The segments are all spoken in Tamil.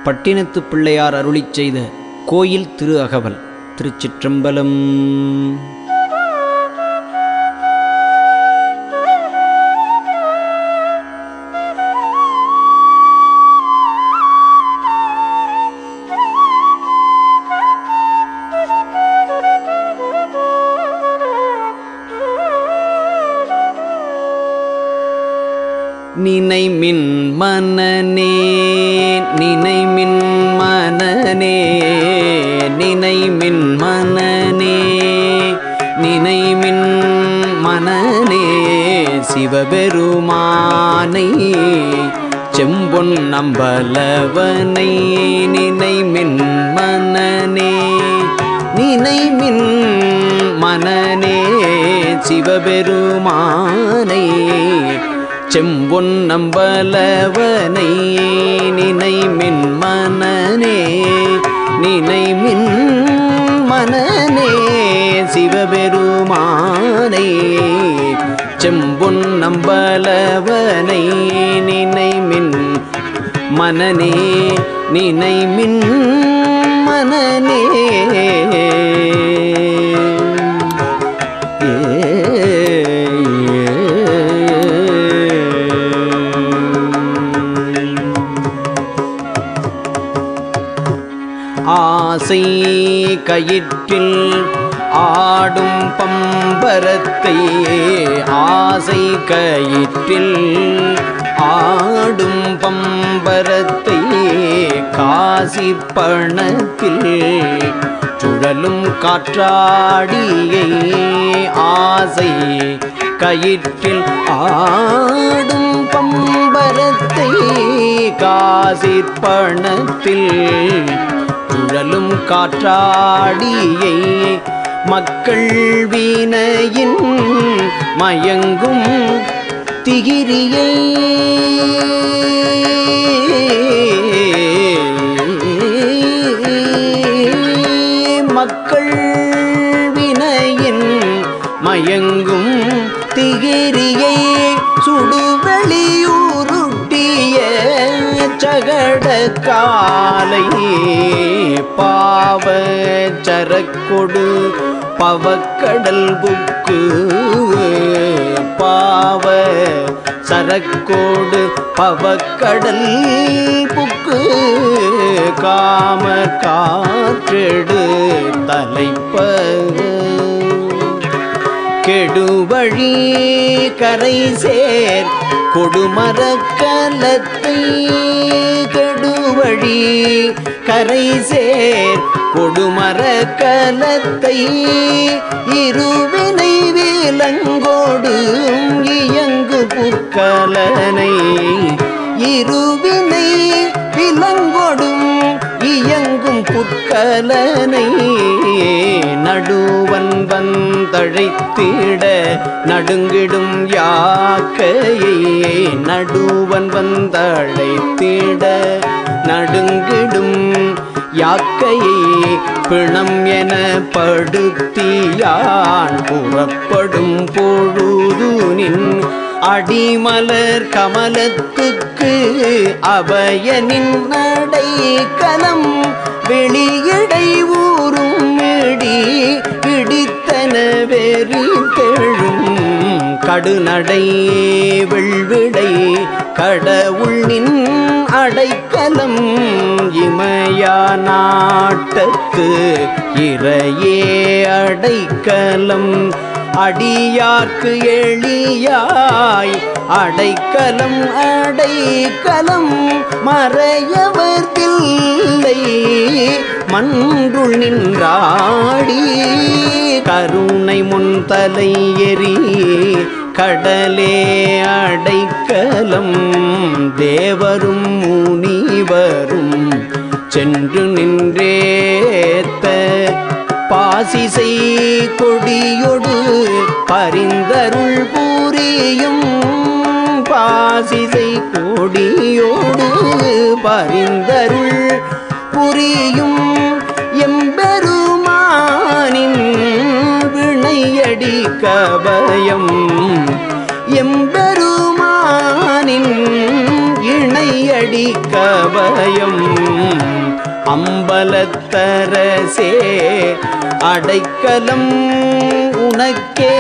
பட்டினத்து பிள்ளையார் அருளிச் செய்த கோயில் திரு அகவல் திருச்சிற்றம்பலம் நினை மின் மனநே நினை மின் மனநே நினை மின் மனநே நினை மின் மனநே சிவபெருமானை செம்பொன் நம்பலவனை நினை மின் மனநே நினை மின் மனநே சிவபெருமானை செம்பொன் நம்பலவனை நினை மின் மனநே நினை மின் மனநே சிவபெருமானை செம்பொன் நம்பலவனை நினை மின் மனநே நினை மின் மனநே ஆசை கயிற்றில் ஆடும் பம்பரத்தை ஆசை கயிற்றில் ஆடும் பம்பரத்தை காசி பணத்தில் சுழலும் காற்றாடியை ஆசை கயிற்றில் ஆடும் பம்பரத்தை காசிற் பணத்தில் சுழலும் காற்றாடியை மக்கள் வீணையின் மயங்கும் திகிரியை மக்கள் வினையின் மயங்கும் திகிரியை சுடுவெளியூருட்டிய சகட காலை பாவ சரக்கொடு பவக்கடல் புக்கு பாவ சரக்கோடு பவக்கடல் புக்கு காம காற்றெடு தலைப்ப கெடுவழி கரை சேர் கொடுமரக்கலத்தை கெடுவழி கரை சேர் கொடுமரக்கலத்தை இருவினை விலங்கோடு இயங்கு புக்கலனை இருவினை விலங்கொடும் இயங்கும் புட்கலனை நடுவன் வந்தழைத்திட நடுங்கிடும் யாக்கையை நடுவன் வந்தழைத்திட நடுங்கிடும் யாக்கையை பிணம் என படுத்தியான் புறப்படும் பொழுதுனின் அடிமலர் கமலத்துக்கு அபயனின் நடை கலம் வெளியடை ஊரும் இடி இடித்தன வெறி தெழும் கடுநடை வெள்விடை கடவுள் நின் அடைக்கலம் இமயா நாட்டத்து இறையே அடைக்கலம் அடியார்க்கு எளியாய் அடைக்கலம் அடைக்கலம் மறையவர் தில்லை மன்றுள் நின்றாடி கருணை முன் தலை எரி கடலே அடைக்கலம் தேவரும் முனிவரும் சென்று நின்றேத்த பாசிசை கொடியொடு பரிந்தருள் பூரியும் பாசிசை கொடியோடு பரிந்தருள் புரியும் எம்பெருமானின் வினையடி கபயம் எம்பெருமானின் இணையடி கபயம் அம்பலத்தரசே அடைக்கலம் உனக்கே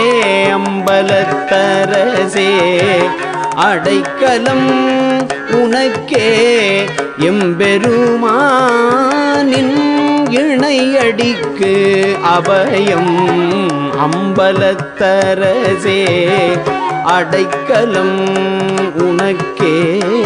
அம்பலத்தரசே அடைக்கலம் உனக்கே எம்பெருமானின் இணையடிக்கு அபயம் அம்பலத்தரசே அடைக்கலம் உனக்கே